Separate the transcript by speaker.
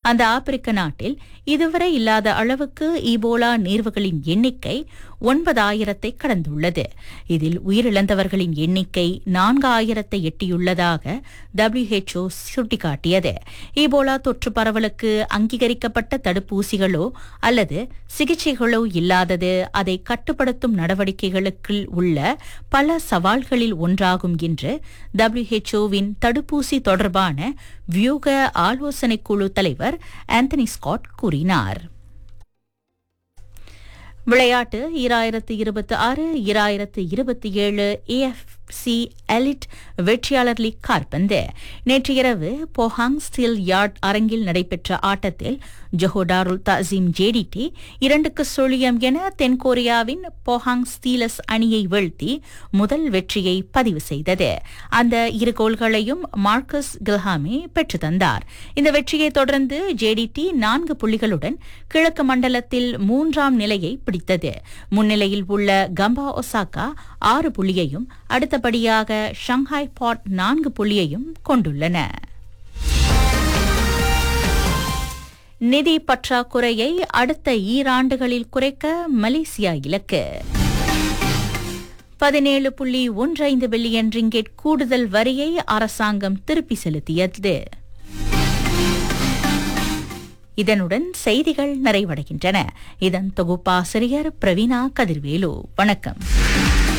Speaker 1: அந்த ஆப்பிரிக்க நாட்டில் இதுவரை இல்லாத அளவுக்கு ஈபோலா நேர்வுகளின் எண்ணிக்கை ஒன்பதாயிரத்தை கடந்துள்ளது இதில் உயிரிழந்தவர்களின் எண்ணிக்கை நான்காயிரத்தை எட்டியுள்ளதாக WHO சுட்டிக்காட்டியது ஈபோலா தொற்று பரவலுக்கு அங்கீகரிக்கப்பட்ட தடுப்பூசிகளோ அல்லது சிகிச்சைகளோ இல்லாதது அதை கட்டுப்படுத்தும் நடவடிக்கைகளுக்குள் உள்ள பல சவால்களில் ஒன்றாகும் என்று டபிள்யூஹெச்ஓவின் தடுப்பூசி தொடர்பான வியூக ஆலோசனைக் குழு தலைவர் ஆந்தனி ஸ்காட் கூறினார் விளையாட்டு ஈராயிரத்து இருபத்தி ஆறு ஈராயிரத்து இருபத்தி ஏழு ஏஎஃப்சி எலிட் வெற்றியாளர் லீக் கால்பந்து நேற்று இரவு போஹாங் ஸ்டீல் யார்ட் அரங்கில் நடைபெற்ற ஆட்டத்தில் ஜொஹோடாருல் தசீம் ஜேடிடி இரண்டுக்கு சுழியம் என தென்கொரியாவின் போஹாங் ஸ்டீலஸ் அணியை வீழ்த்தி முதல் வெற்றியை பதிவு செய்தது அந்த இரு கோல்களையும் மார்க்கஸ் கில்ஹாமே பெற்று தந்தார் இந்த வெற்றியை தொடர்ந்து ஜேடிடி நான்கு புள்ளிகளுடன் கிழக்கு மண்டலத்தில் மூன்றாம் நிலையை பிடித்தது முன்னிலையில் உள்ள கம்பா ஒசாகா ஆறு புள்ளியையும் அடுத்தபடியாக ஷங்காய் பாட் நான்கு புள்ளியையும் கொண்டுள்ளன நிதி பற்றாக்குறையை அடுத்த ஈராண்டுகளில் குறைக்க மலேசியா இலக்கு பதினேழு புள்ளி ஒன்றைந்து பில்லியன் ரிங்கெட் கூடுதல் வரியை அரசாங்கம் திருப்பி செலுத்தியது இதனுடன் செய்திகள் நிறைவடைகின்றன இதன் தொகுப்பாசிரியர் பிரவீனா கதிர்வேலு வணக்கம்